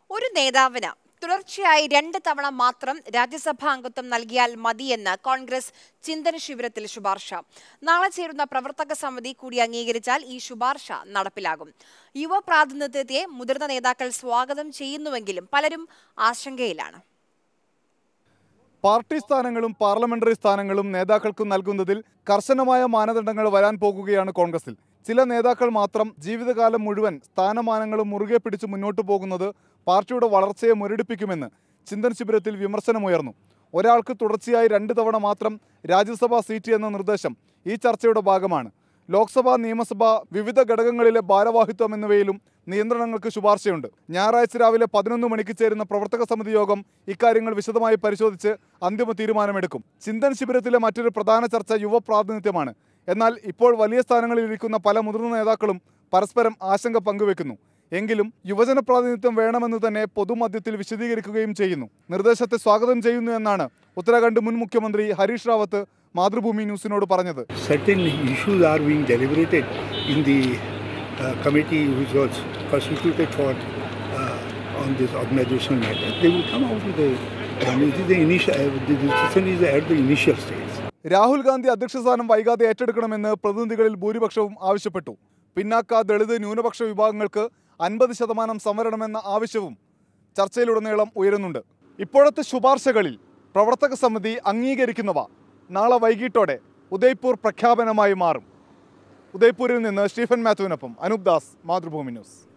ഒരു നേതാവിന് തുടർച്ചയായി രണ്ട് തവണ മാത്രം രാജ്യസഭാ അംഗത്വം നൽകിയാൽ മതിയെന്ന് കോൺഗ്രസ് ചിന്തന ശിബിരത്തിൽ ശുപാർശ നാളെ ചേരുന്ന പ്രവർത്തക സമിതി കൂടി അംഗീകരിച്ചാൽ ഈ ശുപാർശ നടപ്പിലാകും യുവ പ്രാതിനിധ്യത്തെ മുതിർന്ന നേതാക്കൾ സ്വാഗതം ചെയ്യുന്നുവെങ്കിലും പലരും ആശങ്കയിലാണ് പാർട്ടി സ്ഥാനങ്ങളും പാർലമെന്ററി സ്ഥാനങ്ങളും നേതാക്കൾക്ക് നൽകുന്നതിൽ കർശനമായ മാനദണ്ഡങ്ങൾ വരാൻ പോകുകയാണ് കോൺഗ്രസിൽ ചില നേതാക്കൾ മാത്രം ജീവിതകാലം മുഴുവൻ സ്ഥാനമാനങ്ങളും മുറുകെ പിടിച്ച് മുന്നോട്ടു പോകുന്നത് പാർട്ടിയുടെ വളർച്ചയെ മുരടിപ്പിക്കുമെന്ന് ചിന്തൻ ശിബിരത്തിൽ വിമർശനമുയർന്നു ഒരാൾക്ക് തുടർച്ചയായി രണ്ട് തവണ മാത്രം രാജ്യസഭാ സീറ്റ് എന്ന നിർദ്ദേശം ഈ ചർച്ചയുടെ ഭാഗമാണ് ലോക്സഭ നിയമസഭ വിവിധ ഘടകങ്ങളിലെ ഭാരവാഹിത്വം എന്നിവയിലും നിയന്ത്രണങ്ങൾക്ക് ശുപാർശയുണ്ട് ഞായറാഴ്ച രാവിലെ പതിനൊന്ന് മണിക്ക് ചേരുന്ന പ്രവർത്തക സമിതി യോഗം ഇക്കാര്യങ്ങൾ വിശദമായി പരിശോധിച്ച് അന്തിമ തീരുമാനമെടുക്കും ചിന്തൻ ശിബിരത്തിലെ മറ്റൊരു പ്രധാന ചർച്ച യുവ പ്രാതിനിധ്യമാണ് എന്നാൽ ഇപ്പോൾ വലിയ സ്ഥാനങ്ങളിൽ ഇരിക്കുന്ന പല മുതിർന്ന നേതാക്കളും പരസ്പരം ആശങ്ക പങ്കുവെക്കുന്നു എങ്കിലും യുവജന പ്രാതിനിധ്യം വേണമെന്ന് തന്നെ പൊതുമധ്യത്തിൽ വിശദീകരിക്കുകയും ചെയ്യുന്നു നിർദ്ദേശത്തെ സ്വാഗതം ചെയ്യുന്നു എന്നാണ് ഉത്തരാഖണ്ഡ് മുൻ മുഖ്യമന്ത്രി ഹരീഷ് റാവത്ത് മാതൃഭൂമി ന്യൂസിനോട് പറഞ്ഞത് certain issues are being deliberated in the uh, committee which was constituted for uh, on this organizational matter. They will come out with a. I mean, it is the initial. Uh, the decision is at the initial stage. Rahul Gandhi അധ്യക്ഷ സ്ഥാനം വൈകാതെ ഏറ്റെടുക്കണമെന്ന് പ്രതിനിധികളിൽ ഭൂരിപക്ഷവും ആവശ്യപ്പെട്ടു പിന്നാക്ക ദളിത് ന്യൂനപക്ഷ വിഭാഗങ്ങൾക്ക് അൻപത് ശതമാനം സംവരണമെന്ന ആവശ്യവും ചർച്ചയിലുടനീളം ഉയരുന്നുണ്ട് ഇപ്പോഴത്തെ ശുപാർശകളിൽ പ്രവർത്തക സമിതി അംഗീകരിക്കുന്നവ നാളെ വൈകിട്ടോടെ ഉദയ്പൂർ പ്രഖ്യാപനമായി മാറും ഉദയ്പൂരിൽ നിന്ന് സ്റ്റീഫൻ മാത്യുവിനൊപ്പം അനൂപ് ദാസ് മാതൃഭൂമി ന്യൂസ്